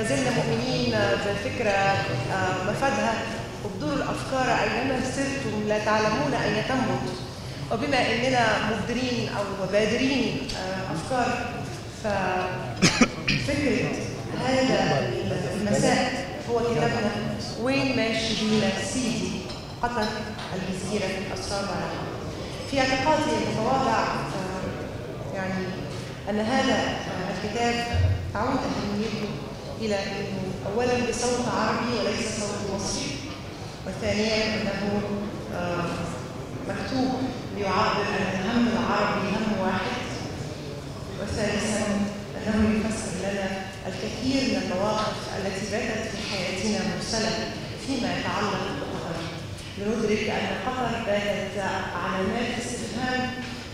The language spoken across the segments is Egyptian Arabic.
ما زلنا مؤمنين بفكرة مفادها ابدروا الأفكار أينما سرتم لا تعلمون أين تنبت وبما أننا مبدرين أو بادرين أفكار ففكرة هذا المساء هو كتابنا وين ماشي بينا سيدي قطر الجزيرة الأسرار في اعتقادي المتواضع يعني أن هذا الكتاب تعود أهميته إلى أنه أولا بصوت عربي وليس صوت مصري وثانيا أنه مكتوب ليعبر عن الهم العربي هم واحد وثالثا أنه يفسر لنا الكثير من المواقف التي باتت في حياتنا مرسلة فيما يتعلق بقطر لندرك أن قطر باتت علامات استفهام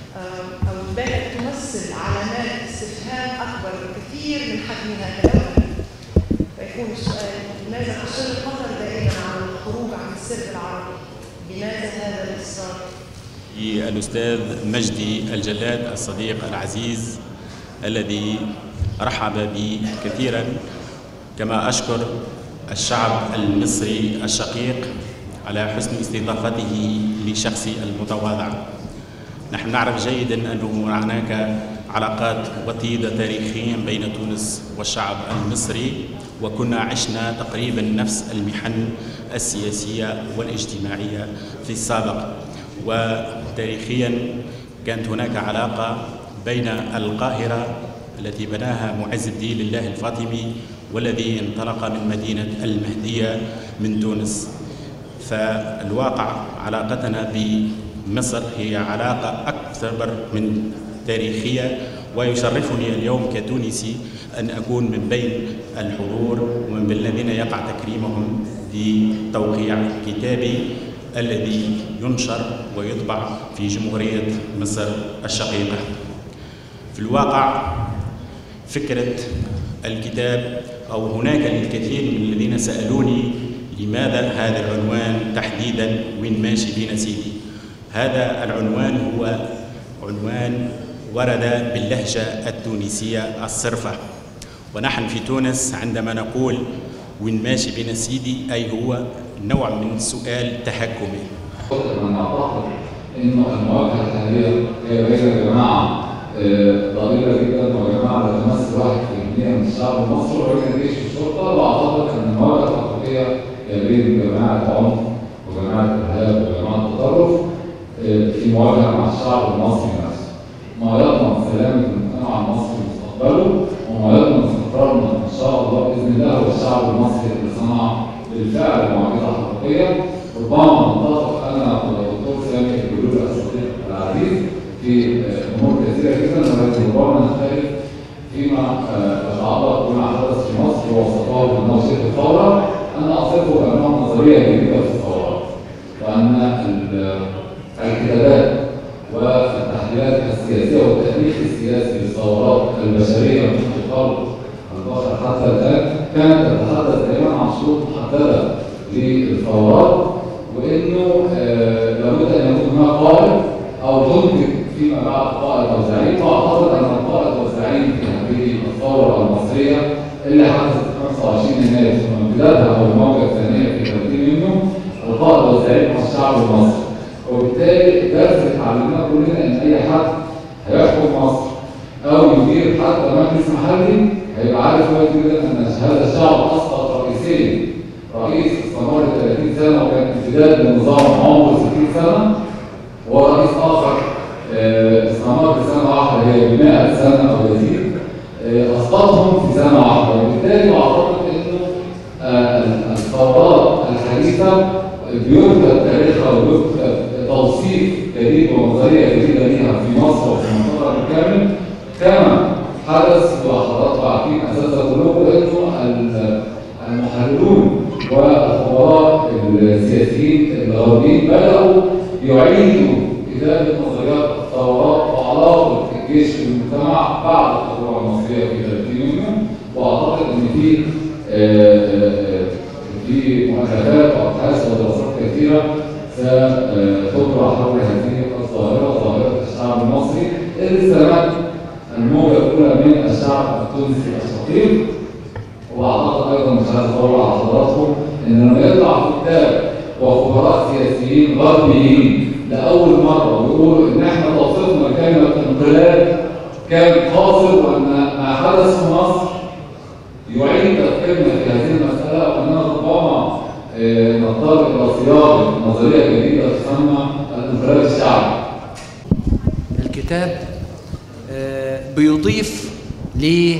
أو باتت تمثل علامات استفهام أكبر بكثير من حجمها كدولة فيكون السؤال لماذا تصر قطر دائما على الخروج عن السر العربي؟ لماذا هذا الإصرار؟ الأستاذ مجدي الجلاد الصديق العزيز الذي رحب بي كثيرا كما أشكر الشعب المصري الشقيق على حسن استضافته لشخصي المتواضع نحن نعرف جيدا أنه هناك علاقات وطيدة تاريخيا بين تونس والشعب المصري وكنا عشنا تقريبا نفس المحن السياسية والاجتماعية في السابق وتاريخيا كانت هناك علاقة بين القاهرة التي بناها معز الدين لله الفاطمي والذي انطلق من مدينة المهدية من تونس فالواقع علاقتنا بمصر هي علاقة أكثر من تاريخية ويشرفني اليوم كتونسي أن أكون من بين الحضور ومن بين الذين يقع تكريمهم بتوقيع كتابي الذي ينشر ويطبع في جمهورية مصر الشقيقة في الواقع فكرة الكتاب أو هناك الكثير من الذين سألوني لماذا هذا العنوان تحديدا وين ماشي بينا سيدي هذا العنوان هو عنوان ورد باللهجة التونسية الصرفة ونحن في تونس عندما نقول وين ماشي بنا سيدي أي هو نوع من سؤال تهكمي من أعتقد إنه المواجهة الحالية هي بين الجماعة ضريبة جدا وجماعة لا تمثل واحد في المية من الشعب المصري وبين الجيش والشرطة وأعتقد أن المواجهة الحقيقية هي بين جماعة عنف وجماعة إرهاب وجماعة تطرف في مواجهة مع الشعب المصري نفسه. ما يضمن سلامة المجتمع المصري مستقبله وما يضمن استقرارنا إن شاء الله بإذن الله هو الشعب المصري اللي صنع بالفعل معجزة حقيقية ربما نتفق أنا والدكتور سامي الجلول الصديق العزيز في أمور كثيرة جدا ولكن ربما نختلف فيما يتعلق بما حدث في مصر ووصفه بأنه شبه الثورة أنا أصفه بأنه نظرية جديدة في الثورات وأن الكتابات والتحليلات السياسية والتاريخ السياسي للثورات البشرية منذ قرن البشر حتى الآن كانت تتحدث دائما عن شروط محددة للثورات وإنه لابد أن يكون هناك قائد أو تنتج فيما بعد قائد أو زعيم وأعتقد أن القائد والزعيم في هذه الثورة المصرية اللي حدثت 25 يناير ثم امتدادها أو الموجة الثانية في 30 يونيو القائد والزعيم هو الشعب المصري وبالتالي درس اتعلمناه كلنا ان اي حد هيحكم مصر او يدير حتى مجلس محلي هيبقى عارف كويس جدا ان هذا الشعب اسقط رئيسين رئيس استمر 30 سنه وكان امتداد لنظام عمره 60 سنه ورئيس اخر استمر سنه واحده هي ب 100 سنه او يزيد اسقطهم في سنه واحده وبالتالي اعتقد انه الثورات الحديثه بيكتب تاريخها وبيكتب توصيف جديد ونظريه جديده ليها في مصر وفي المنطقه بالكامل كما حدث وحضراتكم عارفين اساسا كلكم انه المحللون والخبراء السياسيين الغربيين بداوا يعيدوا كتابه نظريات الثورات وعلاقه الجيش بالمجتمع بعد الثوره المصريه في 30 يونيو واعتقد ان في في مؤلفات وابحاث ودراسات كثيره ستطرح حول هذه الظاهره ظاهره الشعب المصري اللي استمد الموجه الاولى من الشعب التونسي الشقيق واعتقد ايضا مش عايز اطول على حضراتكم ان لما يطلع كتاب وخبراء سياسيين غربيين لاول مره ويقولوا ان احنا توصيفنا كلمه انقلاب كان قاصر وان ما حدث في مصر يعيد تفكيرنا في هذه المساله واننا ربما آه، نضطر الى صياغه نظريه جديده تسمى الانقلاب الشعبي. الكتاب آه، بيضيف ل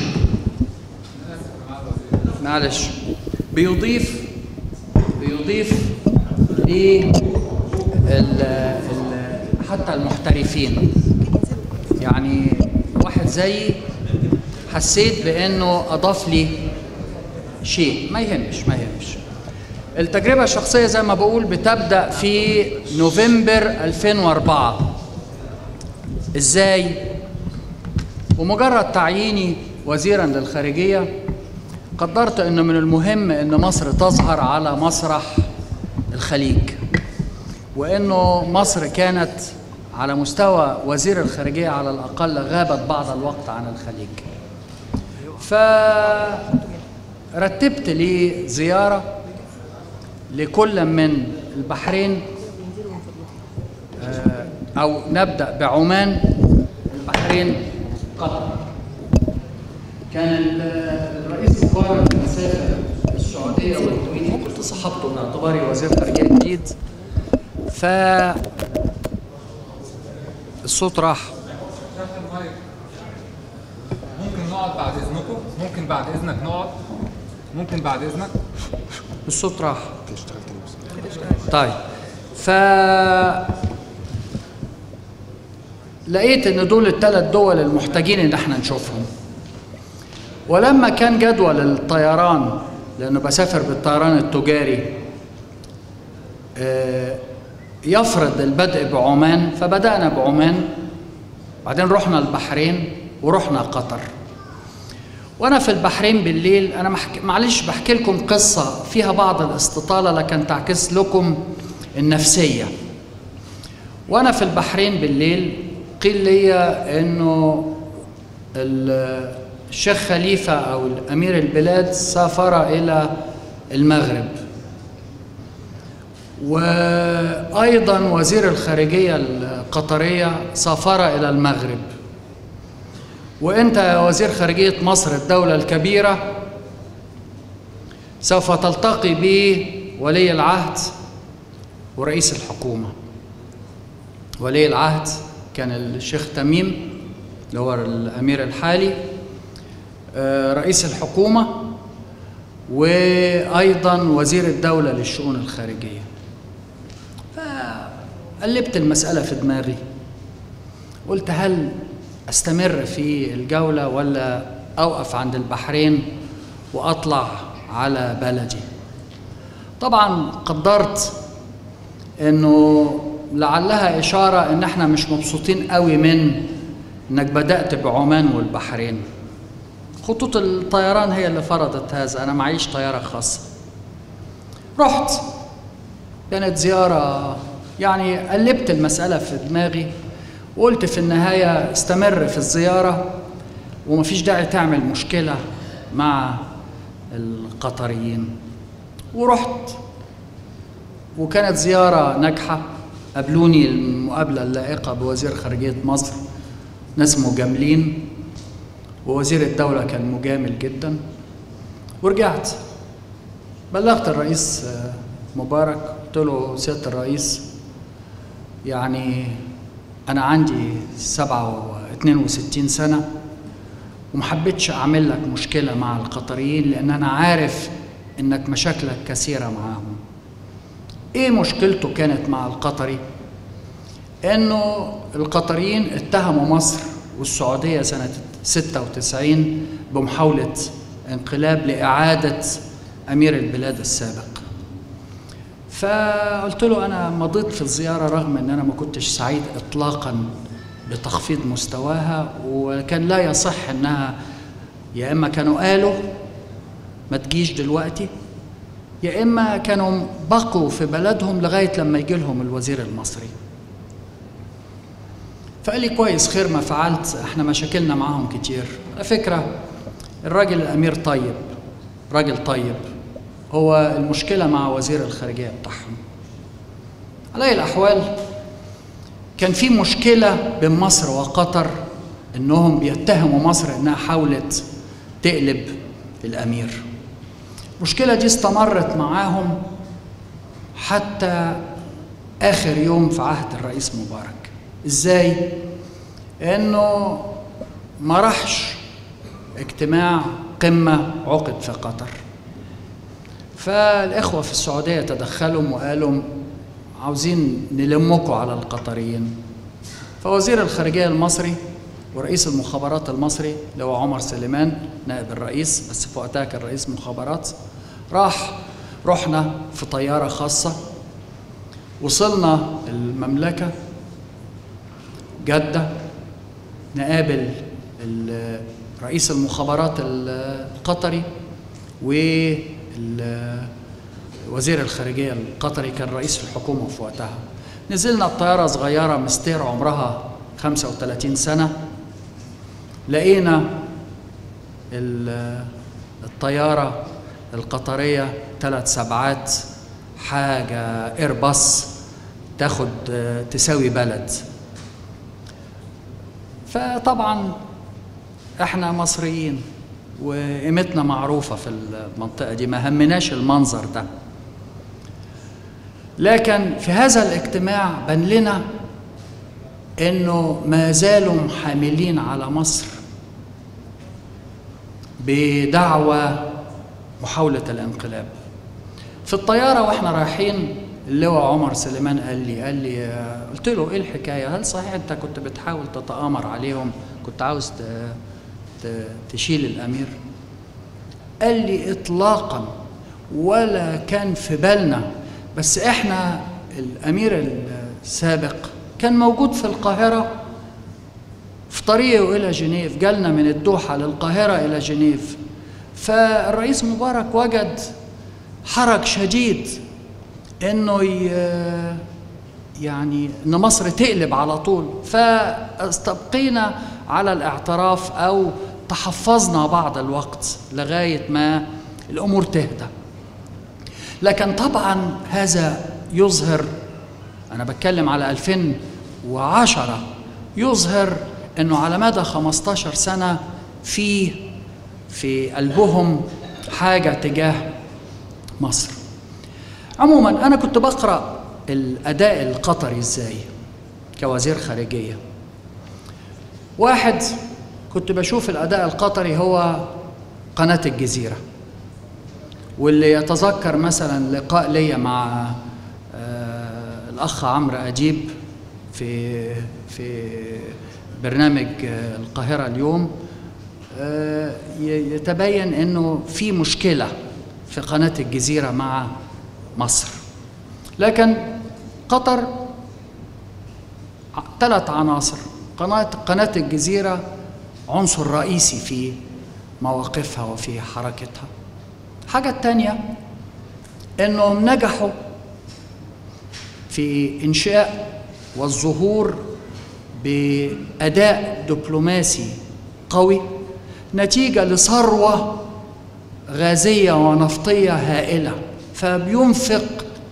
معلش بيضيف بيضيف ل ال- ال- حتى المحترفين يعني واحد زيي حسيت بانه اضاف لي شيء ما يهمش ما يهمش التجربة الشخصية زي ما بقول بتبدأ في نوفمبر 2004 ازاي ومجرد تعييني وزيرا للخارجيه قدرت انه من المهم ان مصر تظهر على مسرح الخليج وانه مصر كانت على مستوى وزير الخارجيه على الاقل غابت بعض الوقت عن الخليج فرتبت لي زياره لكل من البحرين آه، او نبدا بعمان البحرين قطر كان ال- الرئيس مبارك مسافر السعوديه والكويت كنت صاحبته من اعتباري وزير خارجيه جديد ف الصوت راح ممكن نقعد بعد اذنكم ممكن بعد اذنك نقعد ممكن بعد اذنك الصوت راح طيب ف لقيت ان دول الثلاث دول المحتاجين ان احنا نشوفهم ولما كان جدول الطيران لانه بسافر بالطيران التجاري آه، يفرض البدء بعمان فبدانا بعمان بعدين رحنا البحرين ورحنا قطر وانا في البحرين بالليل انا محك... معلش بحكي لكم قصه فيها بعض الاستطاله لكن تعكس لكم النفسيه وانا في البحرين بالليل قيل لي انه ال- الشيخ خليفه او امير البلاد سافر الى المغرب وايضا وزير الخارجيه القطريه سافر الى المغرب وانت يا وزير خارجيه مصر الدوله الكبيره سوف تلتقي بولي العهد ورئيس الحكومه ولي العهد كان الشيخ تميم اللي هو الامير الحالي آه، رئيس الحكومه وايضا وزير الدوله للشؤون الخارجيه فقلبت المساله في دماغي قلت هل استمر في الجوله ولا اوقف عند البحرين واطلع على بلدي طبعا قدرت انه لعلها اشاره ان احنا مش مبسوطين قوي من انك بدات بعمان والبحرين خطوط الطيران هي اللي فرضت هذا انا معيش طياره خاصه رحت كانت زياره يعني قلبت المساله في دماغي وقلت في النهايه استمر في الزياره ومفيش داعي تعمل مشكله مع القطريين ورحت وكانت زيارة ناجحة قابلوني المقابلة اللائقة بوزير خارجية مصر ناس مجاملين ووزير الدولة كان مجامل جدا ورجعت بلغت الرئيس آه، مبارك قلت له سيادة الرئيس يعني أنا عندي سبعة واتنين وستين سنة ومحبتش أعمل لك مشكلة مع القطريين لأن أنا عارف إنك مشاكلك كثيرة معاهم ايه مشكلته كانت مع القطري انه القطريين اتهموا مصر والسعودية سنة 96 بمحاولة انقلاب لإعادة أمير البلاد السابق فقلت له أنا مضيت في الزيارة رغم أن أنا ما كنتش سعيد إطلاقا بتخفيض مستواها وكان لا يصح أنها يا إما كانوا قالوا ما تجيش دلوقتي يا اما كانوا بقوا في بلدهم لغايه لما يجي لهم الوزير المصري فقال لي كويس خير ما فعلت احنا مشاكلنا معاهم كتير على فكره الراجل الامير طيب راجل طيب هو المشكلة مع وزير الخارجية بتاعهم على أي الأحوال كان في مشكلة بين مصر وقطر إنهم بيتهموا مصر إنها حاولت تقلب الأمير المشكلة دي استمرت معاهم حتى آخر يوم في عهد الرئيس مبارك إزاي؟ إنه ما راحش اجتماع قمة عقد في قطر فالإخوة في السعودية تدخلوا وقالوا عاوزين نلمكم على القطريين فوزير الخارجية المصري ورئيس المخابرات المصري اللي هو عمر سليمان نائب الرئيس بس في وقتها كان رئيس مخابرات راح رحنا في طيارة خاصة وصلنا المملكة جدة نقابل رئيس المخابرات القطري ووزير الخارجية القطري كان رئيس الحكومة في وقتها نزلنا بطيارة صغيرة مستير عمرها 35 سنة لقينا الطيارة القطرية ثلاث سبعات حاجة ايرباص تاخد تساوي بلد فطبعا احنا مصريين وقيمتنا معروفة في المنطقة دي ما همناش المنظر ده لكن في هذا الاجتماع بان لنا انه ما زالوا حاملين على مصر بدعوى محاولة الانقلاب في الطيارة واحنا رايحين اللواء عمر سليمان قال لي قال لي قلت له ايه الحكاية هل صحيح انت كنت بتحاول تتآمر عليهم كنت عاوز تشيل الامير قال لي اطلاقا ولا كان في بالنا بس احنا الامير السابق كان موجود في القاهره في طريقه الى جنيف جالنا من الدوحه للقاهره الى جنيف فالرئيس مبارك وجد حرج شديد انه يعني ان مصر تقلب على طول فاستبقينا على الاعتراف او تحفظنا بعض الوقت لغايه ما الامور تهدى لكن طبعا هذا يظهر انا بتكلم على 2010 يظهر انه على مدى 15 سنه في في قلبهم حاجه تجاه مصر عموما انا كنت بقرا الاداء القطري ازاي كوزير خارجيه واحد كنت بشوف الاداء القطري هو قناه الجزيره واللي يتذكر مثلا لقاء ليا مع آه الاخ عمرو اديب في في برنامج آه القاهره اليوم آه يتبين انه في مشكله في قناه الجزيره مع مصر لكن قطر ثلاث عناصر قناه قناه الجزيره عنصر رئيسي في مواقفها وفي حركتها الحاجة الثانية انهم نجحوا في انشاء والظهور باداء دبلوماسي قوي نتيجه لثروه غازيه ونفطيه هائله فبينفق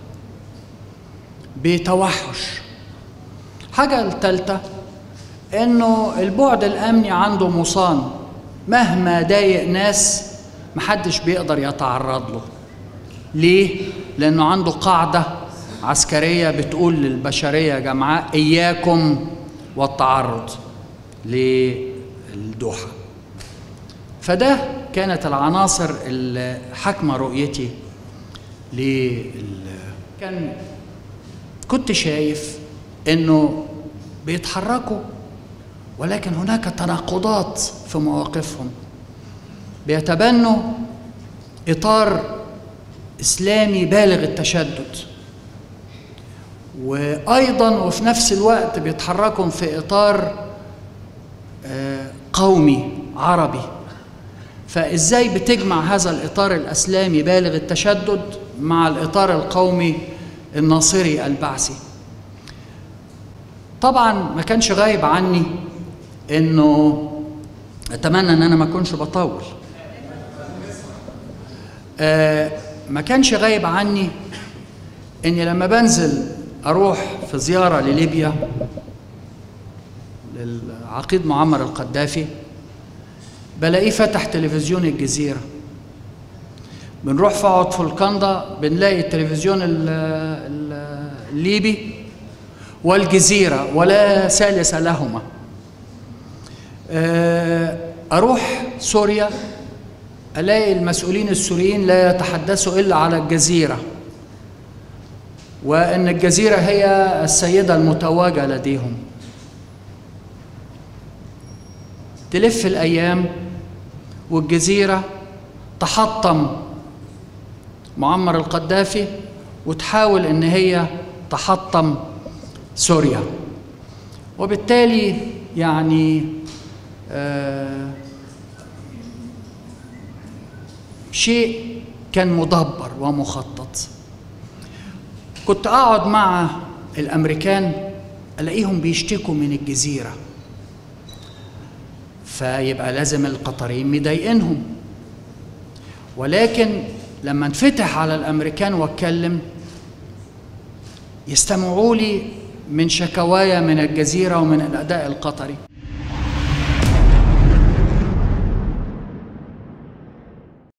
بتوحش حاجه الثالثه انه البعد الامني عنده مصان مهما ضايق ناس محدش بيقدر يتعرض له ليه لانه عنده قاعده عسكريه بتقول للبشريه يا جماعه اياكم والتعرض للدوحه فده كانت العناصر اللي حاكمه رؤيتي لل كان كنت شايف انه بيتحركوا ولكن هناك تناقضات في مواقفهم بيتبنوا اطار اسلامي بالغ التشدد وايضا وفي نفس الوقت بيتحركوا في اطار قومي عربي فازاي بتجمع هذا الاطار الاسلامي بالغ التشدد مع الاطار القومي الناصري البعثي طبعا ما كانش غايب عني انه اتمنى ان انا ما اكونش بطول آه ما كانش غايب عني اني لما بنزل اروح في زياره لليبيا للعقيد معمر القذافي بلاقيه فتح تلفزيون الجزيره بنروح في اقعد في الكندا بنلاقي التلفزيون ال- ال- الليبي والجزيره ولا ثالث لهما آه، اروح سوريا الاقي المسؤولين السوريين لا يتحدثوا الا على الجزيره وان الجزيره هي السيده المتوجه لديهم تلف الايام والجزيره تحطم معمر القذافي وتحاول ان هي تحطم سوريا وبالتالي يعني آه شيء كان مدبر ومخطط كنت اقعد مع الامريكان الاقيهم بيشتكوا من الجزيره فيبقى لازم القطريين مضايقينهم ولكن لما انفتح على الامريكان واتكلم يستمعوا لي من شكوايا من الجزيره ومن الاداء القطري